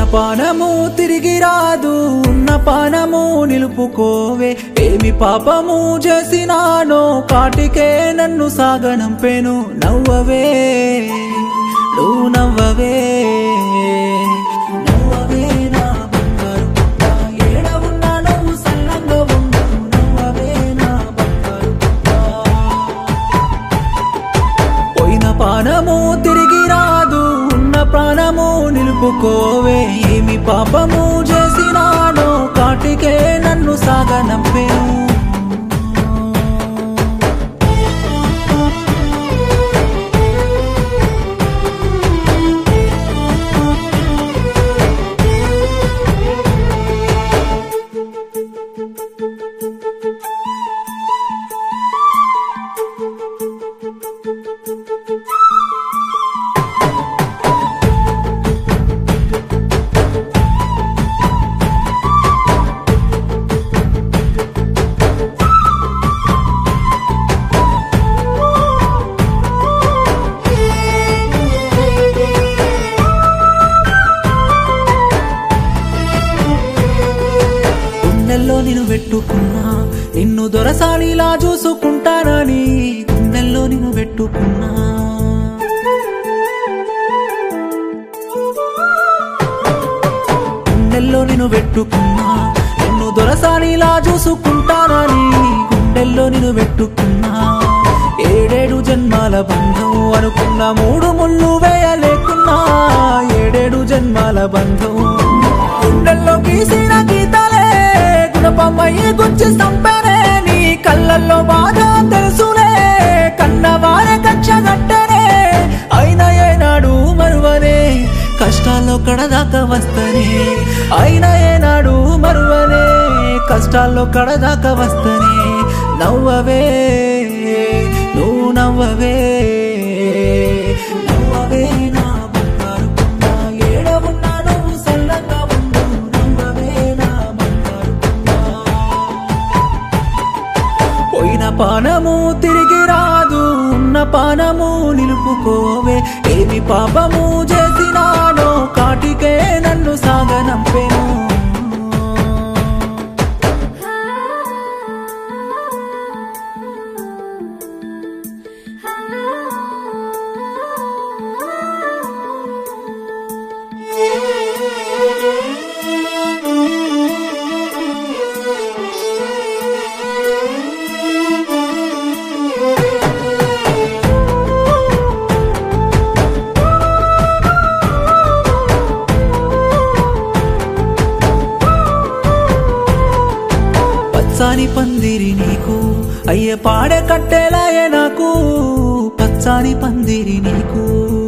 పానము తిరిగి రాదు ఉన్న పానము నిలుపుకోవే ఏమి పాపము చేసినానో కాటికే నన్ను సాగనంపెను నవ్వవే నువ్వు నవ్వవే నవ్వవే నా బంగారు పుట్ట. ఏడ ఉన్నా నువ్వు సల్లంగా ఉండు. నవ్వవే నా బంగారు పుట్ట. పోయిన పానము తిరిగి రాదు ఉన్న ప్రాణము నిలుపుకోవే ఏమి పాపము చేసినానో కాటికే నన్ను సాగనంపెను గుండెల్లో నిన్ను పెట్టుకున్నా నిన్ను దొరసానిలా చూసుకుంటానని గుండెల్లో నిన్ను పెట్టుకున్నా గుండెల్లో నిన్ను పెట్టుకున్నా నిన్ను దొరసానిలా చూసుకుంటానని గుండెల్లో నిన్ను పెట్టుకున్నా ఏడేడు జన్మాల బంధం అనుకున్న మూడు ముళ్ళు వేయలేకున్నా ఏడేడు జన్మాల బంధం గుండెల్లో గీసిన గీతలే గుణపమ్మయ్యి గుచ్చి సంపరే నీ కళ్ళల్లో బాధ తెలుసులే కన్నవారే కక్ష గట్టనే అయినా ఏనాడు మరువనే కష్టాల్లో కడదాకా వస్తనే అయినా ఏనాడు మరువనే కష్టాల్లో కడదాకా వస్తనే నవ్వవే నువ్వు నవ్వవే నవ్వవే నా బంగారు కొండ. ఏడ ఉన్నా నువ్వు సల్లంగా ఉండు. నవ్వవే నా బంగారు కొండ. పోయిన పానము తిరిగి రాదు ఉన్న పానము నిలుపుకోవే ఏమి పాపము చేసినానో కాటికే నన్ను సాగనంపెను పచ్చాని పందిరి నీకు అయ్యే పాడే కట్టేలాయే నాకు పచ్చాని పందిరి నీకు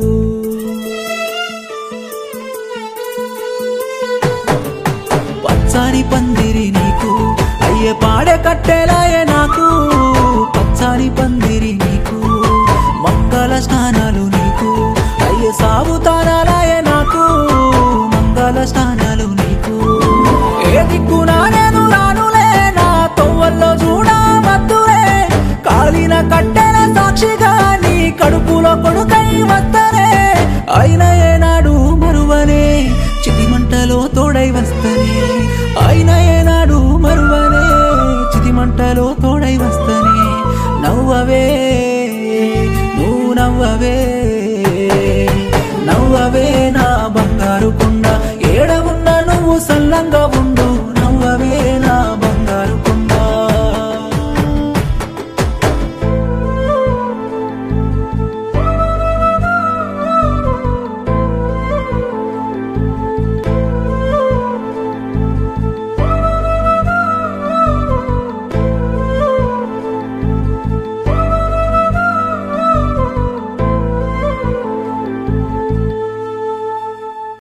పచ్చాని పందిరి నీకు అయ్యే పాడే కట్టేలాయే నాకు పచ్చాని పందిరి నీకు మంగళ స్నానాలు నీకు అయ్యే సాగుతానాలాయే నాకు మంగళ స్నానాలు నీకు ఏ దిక్కునా నేను రానులే నా తొవ్వల్లో చూడా వద్దులే కాలిన కట్టెల సాక్షిగా నీ కడుపులో కొడుకై వస్తనే అయిన ఏనాడు మరువనే చితి మంటలో తోడై వస్తనే అయిన ఏనాడు మరువనే చితి మంటలో తోడై వస్తనే నవ్వవే నువ్వు నవ్వవే నవ్వవే నా బంగారు కొండ ఏడ ఉన్న నువ్వు సల్లంగా ఉండు